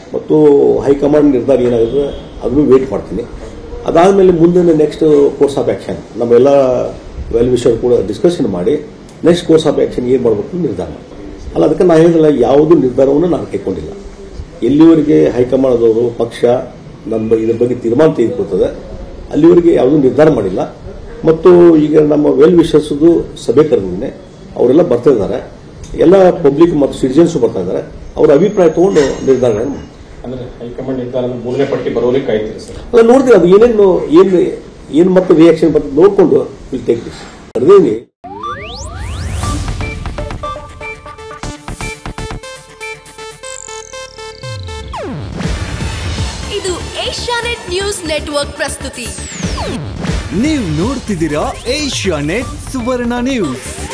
ಮತ್ತು ಹೈಕಮಾಂಡ್ ನಿರ್ಧಾರ ಏನಾಗುತ್ತೆ ಅದನ್ನು ವೇಟ್ ಮಾಡ್ತೀನಿ ಅದಾದಮೇಲೆ ಮುಂದಿನ ನೆಕ್ಸ್ಟ್ ಕೋರ್ಸ್ ಆಫ್ ಆ್ಯಕ್ಷನ್ ನಮ್ಮೆಲ್ಲ ವೆಲ್ ವಿಷಯರು ಕೂಡ ಡಿಸ್ಕಷನ್ ಮಾಡಿ ನೆಕ್ಸ್ಟ್ ಕೋರ್ಸ್ ಆಫ್ ಆ್ಯಕ್ಷನ್ ಏನು ಮಾಡಬೇಕು ಅಂತ ನಿರ್ಧಾರ ಮಾಡ್ತೀನಿ ಅಲ್ಲ ಅದಕ್ಕೆ ನಾನು ಹೇಳಿಲ್ಲ ಯಾವುದೂ ನಿರ್ಧಾರವನ್ನು ನಾನು ಕೈಗೊಂಡಿಲ್ಲ ಎಲ್ಲಿವರೆಗೆ ಹೈಕಮಾಂಡ್ದವರು ಪಕ್ಷ ನಮ್ಮ ಇದ್ರ ಬಗ್ಗೆ ತೀರ್ಮಾನ ತೆಗೆದುಕೊಳ್ತದೆ ಅಲ್ಲಿವರೆಗೆ ಯಾವುದೂ ನಿರ್ಧಾರ ಮಾಡಿಲ್ಲ ಮತ್ತು ಈಗ ನಮ್ಮ ವೆಲ್ ವಿಶಸ್ದು ಸಭೆ ಕರೆದಿದ್ದೇನೆ ಅವರೆಲ್ಲ ಬರ್ತಾ ಇದ್ದಾರೆ ಎಲ್ಲ ಪಬ್ಲಿಕ್ ಮತ್ತು ಸಿಟಿಜನ್ಸ್ ಬರ್ತಾ ಇದ್ದಾರೆ ಅವರ ಅಭಿಪ್ರಾಯ ತಗೊಂಡು ನಿರ್ಧಾರಗಳನ್ನು ಮಾಡ್ತಾರೆ. ಅಂದ್ರೆ ಹೈಕಮಾಂಡ್ ನಿರ್ಧಾರದ ಮೂರನೇ ಪಟ್ಟಿ ಬರೋಲಿ ಕಾಯ್ತೀರಿ ಸರ್ ಅಲ್ಲ ನೋಡ್ತೀವಿ ಅದು ಏನೇನು ಏನು ಏನು ಮತ್ತೆ ರಿಯಾಕ್ಷನ್ ಬರ್ತದೆ ನೋಡಿಕೊಂಡು ವಿಲ್ ಟೇಕ್ ದಿಸ್ ಕರೆದೇವಿ ಇದು ಏಷ್ಯಾನೆಟ್ ನ್ಯೂಸ್ ನೆಟ್ವರ್ಕ್ ಪ್ರಸ್ತುತಿ ನೀವು ನೋಡ್ತಿದ್ದೀರಾ ಏಷ್ಯಾ ನೆಟ್ ಸುವರ್ಣ ನ್ಯೂಸ್